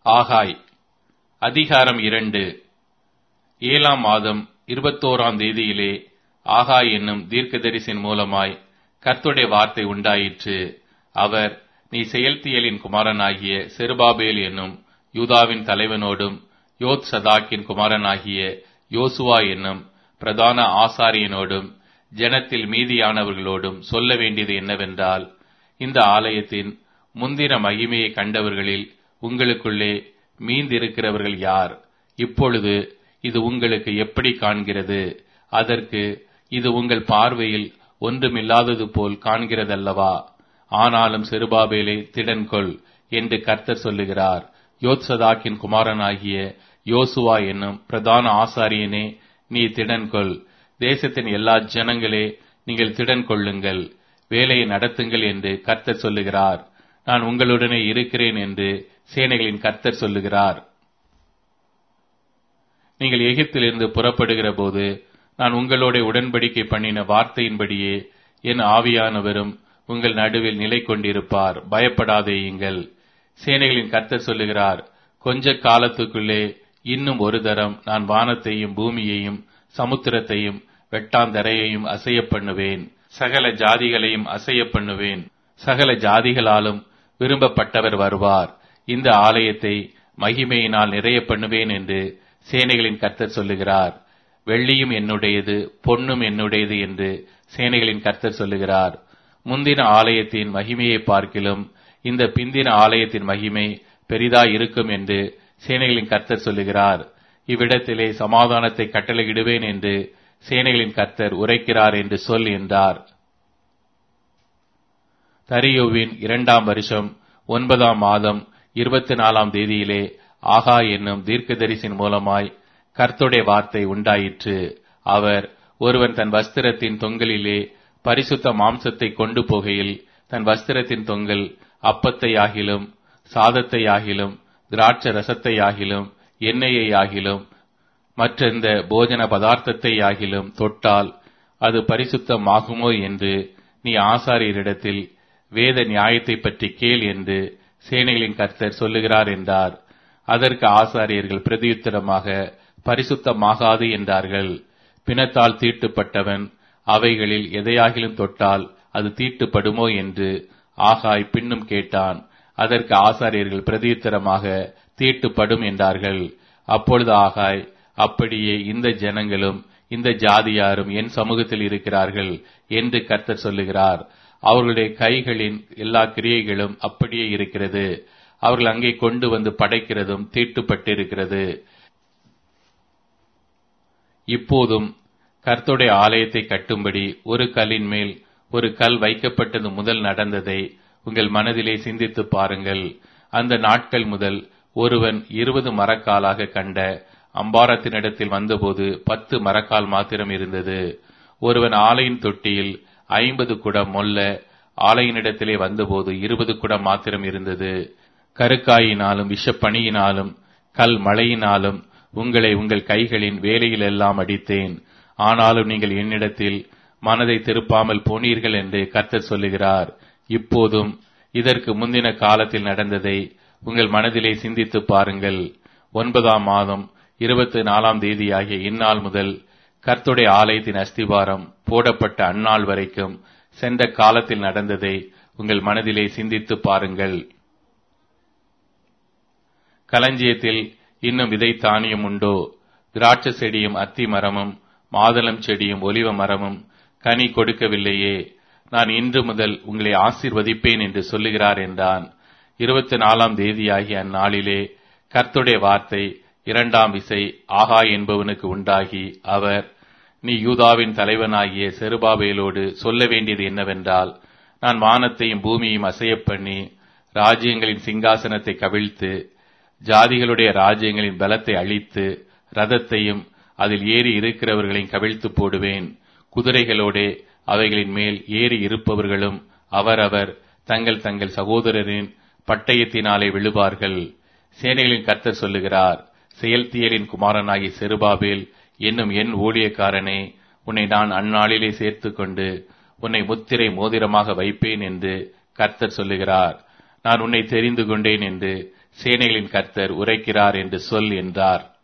ஆகாய் அதிகாரம் இரண்டு ஏழாம் மாதம் இருபத்தோராம் தேதியிலே ஆகாய் என்னும் தீர்க்கதரிசின் மூலமாய் கர்த்தருடைய வார்த்தை உண்டாயிற்று அவர் நீ செயல்தியலின் குமாரனாகிய செருபாபேல் என்னும் யூதாவின் தலைவனோடும் யோத் சதாக்கின் குமாரனாகிய யோசுவா என்னும் பிரதான ஆசாரியனோடும் ஜனத்தில் மீதியானவர்களோடும் சொல்ல வேண்டியது என்னவென்றால் இந்த ஆலயத்தின் முந்தின மகிமையை கண்டவர்களில் உங்களுக்குள்ளே மீந்திருக்கிறவர்கள் யார் இப்பொழுது இது உங்களுக்கு எப்படி காண்கிறது அதற்கு இது உங்கள் பார்வையில் ஒன்றுமில்லாதது போல் காண்கிறதல்லவா ஆனாலும் செருபாபேலை திடன்கொள் என்று கர்த்தர் சொல்லுகிறார் யோத்சதாக்கின் குமாரனாகிய யோசுவா என்னும் பிரதான ஆசாரியனே நீ திடன்கொள் தேசத்தின் எல்லா ஜனங்களே நீங்கள் திடன் கொள்ளுங்கள் வேலையை நடத்துங்கள் என்று கர்த்தர் சொல்லுகிறார் நான் உங்களுடனே இருக்கிறேன் என்று சேனைகளின் கர்த்தர் சொல்லுகிறார் நீங்கள் எகிப்திலிருந்து புறப்படுகிற போது நான் உங்களோட உடன்படிக்கை பண்ணின வார்த்தையின்படியே என் ஆவியானவரும் உங்கள் நடுவில் நிலை கொண்டிருப்பார் பயப்படாதேயுங்கள் சேனைகளின் கர்த்தர் சொல்லுகிறார் கொஞ்ச காலத்துக்குள்ளே இன்னும் ஒரு தரம் நான் வானத்தையும் பூமியையும் சமுத்திரத்தையும் வெட்டாந்தரையையும் அசைய பண்ணுவேன் சகல ஜாதிகளையும் அசைய பண்ணுவேன் சகல ஜாதிகளாலும் விரும்பப்பட்டவர் வருவார் இந்த ஆலயத்தை மகிமையினால் நிறைய பண்ணுவேன் என்று சேனைகளின் கர்த்தர் சொல்லுகிறார் வெள்ளியும் என்னுடையது பொன்னும் என்னுடையது என்று சேனைகளின் கர்த்தர் சொல்லுகிறார் முந்தின ஆலயத்தின் மகிமையை பார்க்கிலும் இந்த பிந்தின ஆலயத்தின் மகிமை பெரிதாய் இருக்கும் என்று சேனைகளின் கர்த்தர் சொல்லுகிறார் இவ்விடத்திலே சமாதானத்தை கட்டளையிடுவேன் என்று சேனைகளின் கர்த்தர் உரைக்கிறார் என்று சொல் என்றார் தரியோவின் இரண்டாம் வருஷம் ஒன்பதாம் மாதம் இருபத்தி நாலாம் தேதியிலே ஆகா என்னும் தீர்க்கதரிசின் மூலமாய் கர்த்துடைய வார்த்தை உண்டாயிற்று அவர் ஒருவன் தன் வஸ்திரத்தின் தொங்கலிலே பரிசுத்த மாம்சத்தை கொண்டு போகையில் தன் வஸ்திரத்தின் தொங்கல் அப்பத்தை ஆகிலும் சாதத்தை ஆகிலும் திராட்ச ரசத்தை ஆகிலும் எண்ணெயை ஆகிலும் மற்றெந்த போஜன பதார்த்தத்தை ஆகிலும் தொட்டால் அது பரிசுத்தமாகுமோ என்று நீ ஆசாரியரிடத்தில் வேத நியாயத்தை பற்றி கேள் என்று சேனைகளின் கர்த்தர் சொல்லுகிறார் என்றார் அதற்கு ஆசாரியர்கள் பிரதியுத்தரமாக பரிசுத்தமாகாது என்றார்கள் பிணத்தால் தீட்டுப்பட்டவன் அவைகளில் எதையாகிலும் தொட்டால் அது தீட்டுப்படுமோ என்று ஆகாய் பின்னும் கேட்டான் அதற்கு ஆசாரியர்கள் பிரதியுத்தரமாக தீட்டுப்படும் என்றார்கள் அப்பொழுது ஆகாய் அப்படியே இந்த ஜனங்களும் இந்த ஜாதியாரும் என் சமூகத்தில் இருக்கிறார்கள் என்று கர்த்தர் சொல்லுகிறார் அவர்களுடைய கைகளின் எல்லா கிரியைகளும் அப்படியே இருக்கிறது அவர்கள் அங்கே கொண்டு வந்து படைக்கிறதும் தீட்டுப்பட்டிருக்கிறது இப்போதும் கர்த்தருடைய ஆலயத்தை கட்டும்படி ஒரு கல்லின் மேல் ஒரு கல் வைக்கப்பட்டது முதல் நடந்ததை உங்கள் மனதிலே சிந்தித்து பாருங்கள் அந்த நாட்கள் முதல் ஒருவன் இருபது மரக்காலாக கண்ட அம்பாரத்தினிடத்தில் வந்தபோது பத்து மரக்கால் மாத்திரம் இருந்தது ஒருவன் ஆலையின் தொட்டியில் ஐம்பது குடம் மொல்ல ஆலையினிடத்திலே வந்தபோது இருபது குடம் மாத்திரம் இருந்தது கருக்காயினாலும் விஷப்பணியினாலும் கல் மழையினாலும் உங்களை உங்கள் கைகளின் வேலையிலெல்லாம் அடித்தேன் ஆனாலும் நீங்கள் என்னிடத்தில் மனதை திருப்பாமல் போனீர்கள் என்று கர்த்தர் சொல்லுகிறார் இப்போதும் இதற்கு முந்தின காலத்தில் நடந்ததை உங்கள் மனதிலே சிந்தித்து பாருங்கள் ஒன்பதாம் மாதம் இருபத்தி நாலாம் தேதியாகிய இந்நாள் முதல் கர்த்துடைய ஆலயத்தின் அஸ்திவாரம் போடப்பட்ட அந்நாள் வரைக்கும் சென்ற காலத்தில் நடந்ததை உங்கள் மனதிலே சிந்தித்து பாருங்கள் களஞ்சியத்தில் இன்னும் விதை தானியம் உண்டோ திராட்சை செடியும் அத்தி மரமும் மாதளம் செடியும் ஒலிவ மரமும் கனி கொடுக்கவில்லையே நான் இன்று முதல் உங்களை ஆசீர்வதிப்பேன் என்று சொல்லுகிறார் என்றான் இருபத்தி நாலாம் தேதியாகிய அந்நாளிலே கர்த்துடைய வார்த்தை இரண்டாம் விசை ஆகா என்பவனுக்கு உண்டாகி அவர் நீ யூதாவின் தலைவனாகிய செருபாபேலோடு சொல்ல வேண்டியது என்னவென்றால் நான் வானத்தையும் பூமியையும் அசையப் பண்ணி ராஜ்யங்களின் சிங்காசனத்தை கவிழ்த்து ஜாதிகளுடைய ராஜ்யங்களின் பலத்தை அழித்து ரதத்தையும் அதில் ஏறி இருக்கிறவர்களையும் கவிழ்த்து போடுவேன் குதிரைகளோடே அவைகளின் மேல் ஏறி இருப்பவர்களும் அவரவர் தங்கள் தங்கள் சகோதரரின் பட்டயத்தினாலே விழுவார்கள் சேனைகளின் கர்த்தர் சொல்லுகிறார் செயல்தியலின் குமாரனாகி செருபாபேல் என்னும் என் ஊழியக்காரனே உன்னை நான் அந்நாளிலே சேர்த்துக் கொண்டு உன்னை முத்திரை மோதிரமாக வைப்பேன் என்று கர்த்தர் சொல்லுகிறார் நான் உன்னை தெரிந்து கொண்டேன் என்று சேனைகளின் கர்த்தர் உரைக்கிறார் என்று சொல் என்றார்